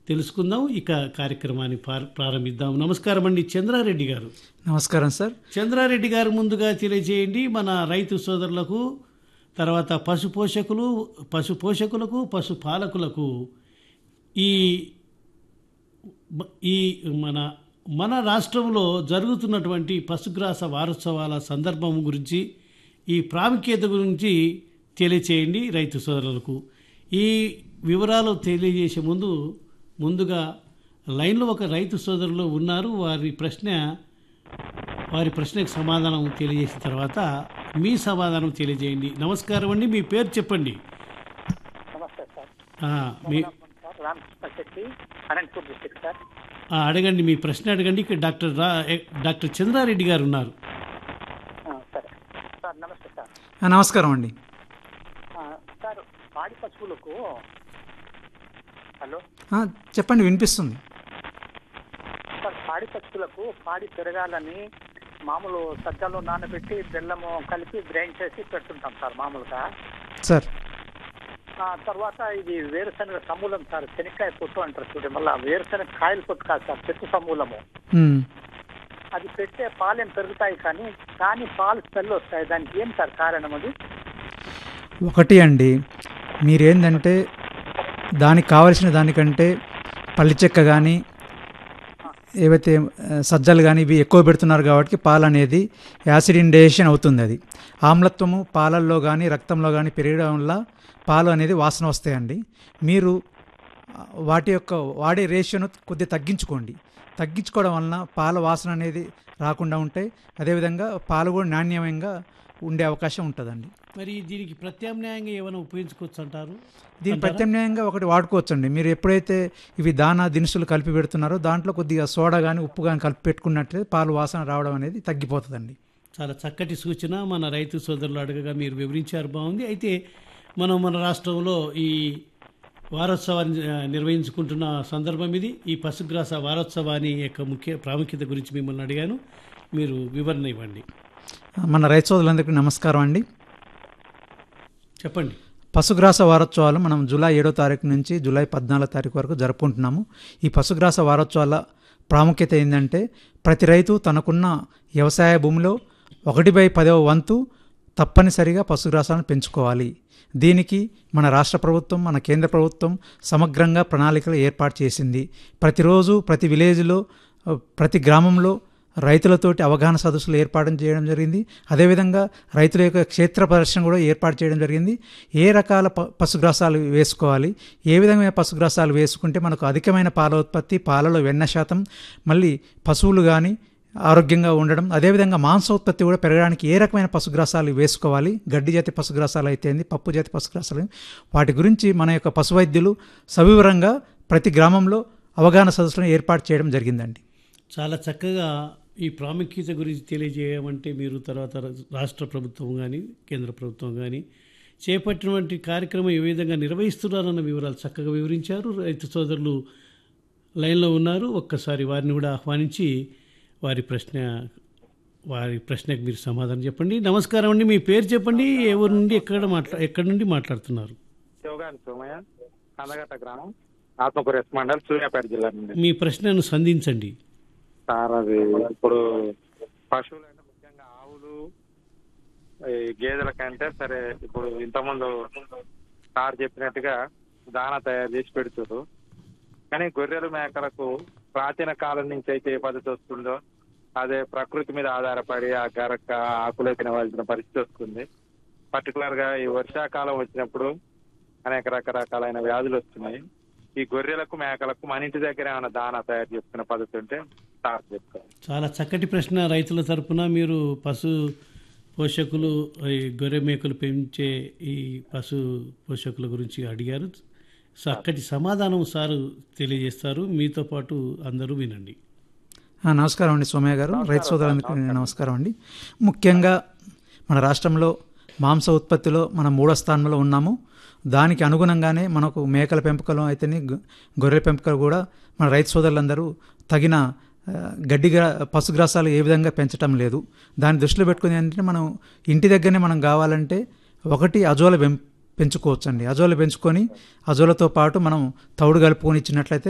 తెలుసుకుందాం ఇక కార్యక్రమాన్ని ప్రార- ప్రారంభిద్దాం నమస్కారం అండి చంద్రారెడ్డి గారు నమస్కారం సార్ చంద్రారెడ్డి గారు ముందుగా తెలియజేయండి మన రైతు సోదరులకు తర్వాత పశు పోషకులు పశు పోషకులకు పశు పాలకులకు ఈ ఈ మన మన రాష్ట్రంలో జరుగుతున్నటువంటి పశుగ్రాస వారోత్సవాల సందర్భం గురించి ఈ ప్రాముఖ్యత గురించి తెలియచేయండి రైతు సోదరులకు ఈ వివరాలు తెలియజేసే ముందు ముందుగా లైన్లో ఒక రైతు సోదరులు ఉన్నారు వారి ప్రశ్న వారి ప్రశ్నకు సమాధానం తెలియజేసిన తర్వాత మీ సమాధానం తెలియజేయండి నమస్కారం అండి మీ పేరు చెప్పండి నమస్తే సార్ ఆ, మీ sir Ramakrishna Shetty Anantapur district sir ఆ, అడగండి మీ ప్రశ్న అడగండి ఇక్కడ డాక్టర్ రా ఎ- డాక్టర్ చంద్రారెడ్డి గారు ఉన్నారు ఆ, సరే సార్ నమస్తే సార్ ఆ, నమస్కారం అండి ఆ, సార్ పాడి పశువులకు హలో ఆ, చెప్పండి వినిపిస్తుంది సార్ పాడి పశువులకు పాడి పెరగాలని మామూలు సజ్జలో నానబెట్టి బెల్లము కలిపి గ్రైండ్ చేసి పెడుతుంటాం సార్ మామూలుగా సార్ ఆ తర్వాత ఇది వేరుశనగ సమూలం సార్ శనక్కాయ పొట్టు అంటారు చూడండి మళ్ళీ వేరుశనగ కాయల పొట్టు కాదు సార్ చెట్టు సమూలము ఉమ్. అది పెట్టే పాలెం పెరుగుతాయి కానీ కానీ పాలు స్మెల్ వస్తాయి దానికి ఏం సార్ కారణం అది ఒకటి అండి మీరేందంటే దానికి కావలసిన దానికంటే పల్లి చెక్క కానీ ఏవైతే ఆ, సజ్జలు కానీ ఇవి ఎక్కువ పెడుతున్నారు కాబట్టి పాలు అనేది యాసిడ్ ఇండేషన్ అవుతుంది అది ఆమ్లత్వము పాలల్లో కానీ రక్తంలో కానీ పెరగడం వల్ల పాలు అనేది వాసన వస్తాయండి మీరు ఆ, వాటి యొక్క వాడే రేషియోను కొద్దిగా తగ్గించుకోండి తగ్గించుకోవడం వలన పాల వాసన అనేది రాకుండా ఉంటాయి అదేవిధంగా పాలు కూడా నాణ్యమంగా ఉండే అవకాశం ఉంటుందండి మరి దీనికి ప్రత్యామ్నాయంగా ఏమైనా ఉపయోగించుకోవచ్చు అంటారు దీని అంటారా? ప్రత్యామ్నాయంగా ఒకటి వాడుకోవచ్చండి మీరు ఎప్పుడైతే ఇవి దానా దినుసులు కలిపి పెడుతున్నారో దాంట్లో కొద్దిగా సోడా కానీ ఉప్పు కానీ కలిపి పెట్టుకున్నట్లయితే పాలు వాసన రావడం అనేది తగ్గిపోతుందండి చాలా చక్కటి సూచన మన రైతు సోదరులు అడగగా మీరు వివరించారు బాగుంది అయితే మనం మన రాష్ట్రంలో ఈ వారోత్సవాన్ని ఆ, నిర్వహించుకుంటున్న సందర్భం ఇది ఈ పశుగ్రాస వారోత్సవాన్ని యొక్క ముఖ్య ప్రాముఖ్యత గురించి మిమ్మల్ని అడిగాను మీరు వివరణ ఇవ్వండి మన రైతు సోదరులందరికీ నమస్కారం అండి చెప్పండి పశుగ్రాస వారోత్సవాలు మనం జూలై ఏడో తారీఖు నుంచి జూలై పద్నాలుగో తారీఖు వరకు జరుపుకుంటున్నాము ఈ పశుగ్రాస వారోత్సవాల ప్రాముఖ్యత ఏంటంటే ప్రతి రైతు తనకున్న వ్యవసాయ భూమిలో ఒకటి బై పదవ వంతు తప్పనిసరిగా పశుగ్రాసాలను పెంచుకోవాలి దీనికి మన రాష్ట్ర ప్రభుత్వం మన కేంద్ర ప్రభుత్వం సమగ్రంగా ప్రణాళికలు ఏర్పాటు చేసింది ప్రతిరోజు ప్రతి విలేజ్లో ఆ, ప్రతి గ్రామంలో రైతులతోటి అవగాహన సదస్సులు ఏర్పాటు చేయడం జరిగింది అదేవిధంగా రైతుల యొక్క క్షేత్ర ప్రదర్శన కూడా ఏర్పాటు చేయడం జరిగింది ఏ రకాల ప పశుగ్రాసాలు వేసుకోవాలి ఏ విధమైన పశుగ్రాసాలు వేసుకుంటే మనకు అధికమైన పాల ఉత్పత్తి పాలలో వెన్న శాతం మళ్ళీ పశువులు కానీ ఆరోగ్యంగా ఉండడం అదేవిధంగా మాంసోత్పత్తి కూడా పెరగడానికి ఏ రకమైన పశుగ్రాసాలు వేసుకోవాలి గడ్డి జాతి పశుగ్రాసాలు అయితేంది పప్పు జాతి పశుగ్రాసాలు వాటి గురించి మన యొక్క పశు వైద్యులు సవివరంగా ప్రతి గ్రామంలో అవగాహన సదస్సులను ఏర్పాటు చేయడం జరిగిందండి చాలా చక్కగా ఈ ప్రాముఖ్యత గురించి తెలియజేయమంటే మీరు తర్వాత రాష్ట్ర ప్రభుత్వం కానీ కేంద్ర ప్రభుత్వం కానీ చేపట్టినటువంటి కార్యక్రమం ఏ విధంగా నిర్వహిస్తున్నారన్న వివరాలు చక్కగా వివరించారు రైతు సోదరులు లైన్లో ఉన్నారు ఒక్కసారి వారిని కూడా ఆహ్వానించి వారి ప్రశ్న వారి ప్రశ్నకు మీరు సమాధానం చెప్పండి నమస్కారం అండి మీ పేరు చెప్పండి ఎవరి నుండి ఎక్కడ మాట్లా ఎక్కడి నుండి మాట్లాడుతున్నారు యోగాని సోమయ్య కందగట్ట గ్రామం ఆత్మకూరు ఎస్ మండల్ సూర్యాపేట జిల్లా నుండి మీ ప్రశ్నను సంధించండి సార్ అది ఇప్పుడు పశువులు అంటే ముఖ్యంగా ఆవులు ఈ గేదెల కంటే సరే ఇప్పుడు ఇంతకుముందు సార్ చెప్పినట్టుగా దానా తయారు చేసి పెడుతున్నారు కానీ గొర్రెలు మేకలకు ప్రాచీన కాలం నుంచి అయితే ఏ పద్ధతి వస్తుందో అదే ప్రకృతి మీద ఆధారపడి ఆ గరక ఆకులు తినవలసిన పరిస్థితి వస్తుంది పర్టికులర్ గా ఈ వర్షాకాలం వచ్చినప్పుడు అనేక రకరకాలైన వ్యాధులు వస్తున్నాయి ఈ గొర్రెలకు మేకలకు మన ఇంటి దగ్గర ఏమైనా దానా తయారు చేసుకునే పద్ధతి ఉంటే సార్ చెప్తాను చాలా చక్కటి ప్రశ్న రైతుల తరపున మీరు పశు పోషకులు ఈ గొర్రె మేకలు పెంచే ఈ పశు పోషకుల గురించి అడిగారు చక్కటి సమాధానం సారు తెలియజేస్తారు మీతో పాటు అందరూ వినండి ఆ, నమస్కారం అండి సోమయ్య గారు రైతు సోదరులందరికీ నమస్కారం అండి ముఖ్యంగా మన రాష్ట్రంలో మాంస ఉత్పత్తిలో మనం మూడో స్థానంలో ఉన్నాము దానికి అనుగుణంగానే మనకు మేకల పెంపకం అయితేనే గొ- గొర్రెల పెంపకం కూడా మన రైతు సోదరులందరూ తగిన ఆ, గడ్డి గ్రా- పశుగ్రాసాలు ఏ విధంగా పెంచటం లేదు దాన్ని దృష్టిలో పెట్టుకుని ఏంటంటే మనం ఇంటి దగ్గరనే మనం కావాలంటే ఒకటి అజోల పెం పెంచుకోవచ్చండి అజోల పెంచుకొని అజోలతో పాటు మనం తౌడు కలుపుకొని ఇచ్చినట్లయితే